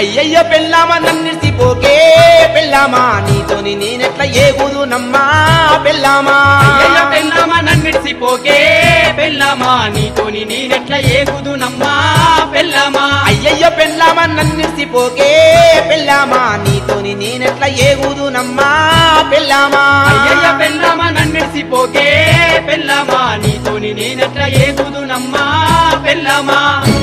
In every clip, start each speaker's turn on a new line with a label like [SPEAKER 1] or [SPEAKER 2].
[SPEAKER 1] అయ్యయ్య పెళ్ళామా నన్నిసిపోకే పెళ్ళామా నీతోని నేనెట్లా ఏగుదు నమ్మా పెళ్ళామా
[SPEAKER 2] అయ్యయ్య పెళ్ళామా నన్నిడిసిపోకే పెళ్ళామా నీతోని నేనెట్లా ఏగుదు నమ్మా పెళ్ళామా
[SPEAKER 1] అయ్యయ్య పెళ్ళామా నన్నిసిపోకే పెళ్ళామా నీతోని నేనెట్లా ఏగుదు నమ్మా పెళ్ళామా
[SPEAKER 2] అయ్యయ్య పెళ్ళామా నన్నిడిసిపోకే పెళ్ళామా నీతోని నేనెట్లా ఏగుదు నమ్మా పెళ్ళామా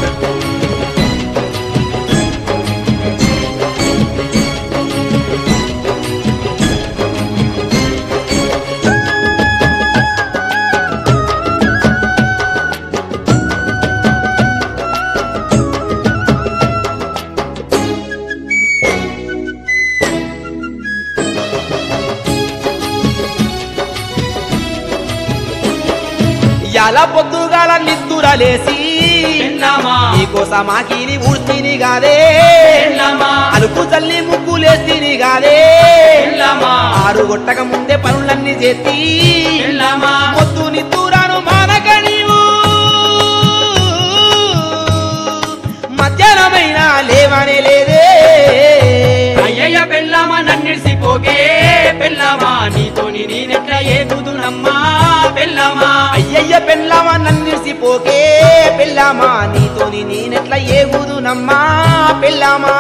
[SPEAKER 1] ఎలా పొద్దుగాల నిద్దురలేసి
[SPEAKER 2] పెళ్ళామా
[SPEAKER 1] నీకోసమాకిని ఊడ్తిని గాదే
[SPEAKER 2] పెళ్ళామా
[SPEAKER 1] అలుపు చల్లి ముగ్గులేస్తిని గాదే
[SPEAKER 2] పెళ్ళామా
[SPEAKER 1] ఆరు గొట్టక ముందే పనులన్నీ చేతి
[SPEAKER 2] పెళ్ళామా
[SPEAKER 1] మొద్దు నిద్దురాను మానక నీవు మధ్యాహ్నమైన లేవనే లేదే
[SPEAKER 2] అయ్యయ్య పెళ్ళామా నన్నిడిసిపోకే పెళ్ళామా నీతోని నేనెట్లా ఏగుదు నమ్మా పెళ్ళామా
[SPEAKER 1] అయ్యయ్య పెళ్ళామా నన్నిసిపోకే పెళ్ళామా నీతోని నేనెట్లా ఏగుదు నమ్మా పెళ్ళామా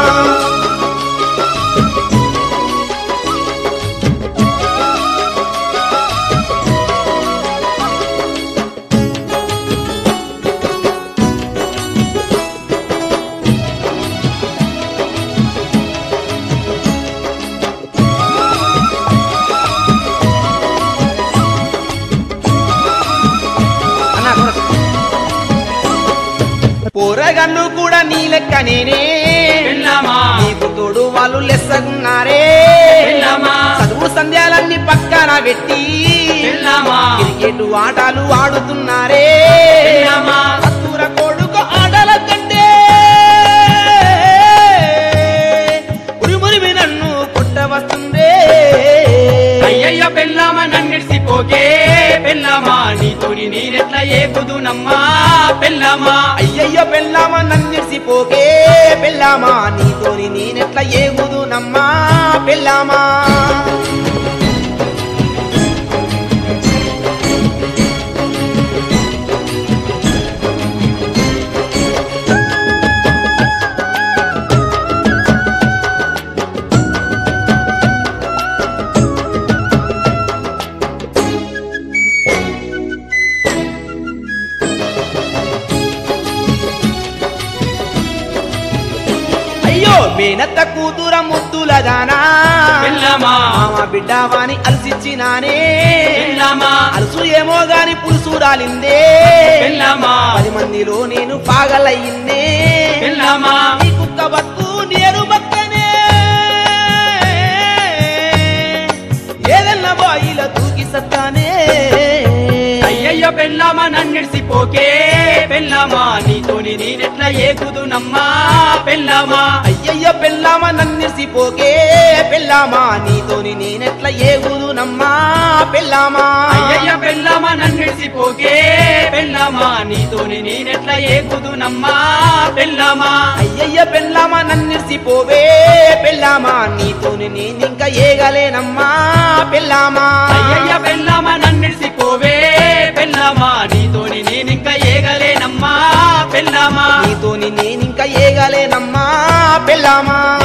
[SPEAKER 1] అన్నా, కొనస. పోరగన్ను కూడా నీ లెక్క నేనే
[SPEAKER 2] పెళ్ళామా
[SPEAKER 1] నీకు తోడు వాళ్ళు లెస్సగున్నారే
[SPEAKER 2] పెళ్ళామా
[SPEAKER 1] చదువు సంధ్యాలన్నీ పక్కన పెట్టి
[SPEAKER 2] పెళ్ళామా
[SPEAKER 1] క్రికెట్ ఆటలు ఆడుతున్నారే
[SPEAKER 2] పెళ్ళామా
[SPEAKER 1] అత్తుర కొడుకు ఆటల కంటే ఉరిమురిమి నన్ను కొట్టవస్తుందే
[SPEAKER 2] అయ్యయ్య పెళ్ళామా నన్నిడిసిపోకే పెళ్ళామా నీతోని నేనెట్లా ఏగుదు నమ్మా పెళ్ళామా
[SPEAKER 1] అయ్యయ్య పెళ్ళామా నన్నిసిపోకే పెళ్ళామా నీతోని నేనెట్లా ఏగుదు నమ్మా పెళ్ళామా అయ్యో మేనత్త కూతుర ముద్దులదానా
[SPEAKER 2] పెళ్ళామా
[SPEAKER 1] మామ బిడ్డవాని అలసిచ్చినానే
[SPEAKER 2] పెళ్ళామా
[SPEAKER 1] అలసు ఏమో గాని పులుసు రాలిందే
[SPEAKER 2] పెళ్ళామా
[SPEAKER 1] పది మందిలో నేను పాగలయ్యిందే
[SPEAKER 2] పెళ్ళామా
[SPEAKER 1] నీ కుక్క బతుకు నేను బక్కనే ఏదన్నా బాయిల దూకి సత్తానే
[SPEAKER 2] అయ్యయ్య పెళ్ళామా నన్నిడిసిపోకే పెళ్ళామా నీతోని నేనెట్లా ఏగుదు నమ్మా పెళ్ళామా
[SPEAKER 1] అయ్యయ్య పెళ్ళామా నన్నిసిపోకే పెళ్ళామా నీతోని నేనెట్లా ఏగుదు నమ్మా పెళ్ళామా
[SPEAKER 2] అయ్యయ్య పెళ్ళామా నన్నిడిసిపోకే పెళ్ళామా నీతోని నేనెట్లా ఏగుదు నమ్మా పెళ్ళామా
[SPEAKER 1] అయ్యయ్య పెళ్ళామా నన్నిసిపోవే పెళ్ళామా నీతోని నేనింక ఏగలేనమ్మా పెళ్ళామా
[SPEAKER 2] అయ్యయ్య పెళ్ళామా నన్నిడిసిపోవే పెళ్ళామా నీతోని నేనింక ఏగలేనమ్మా పెళ్ళామా
[SPEAKER 1] నీతోని నేనింక ఏగలేనమ్మా పెళ్ళామా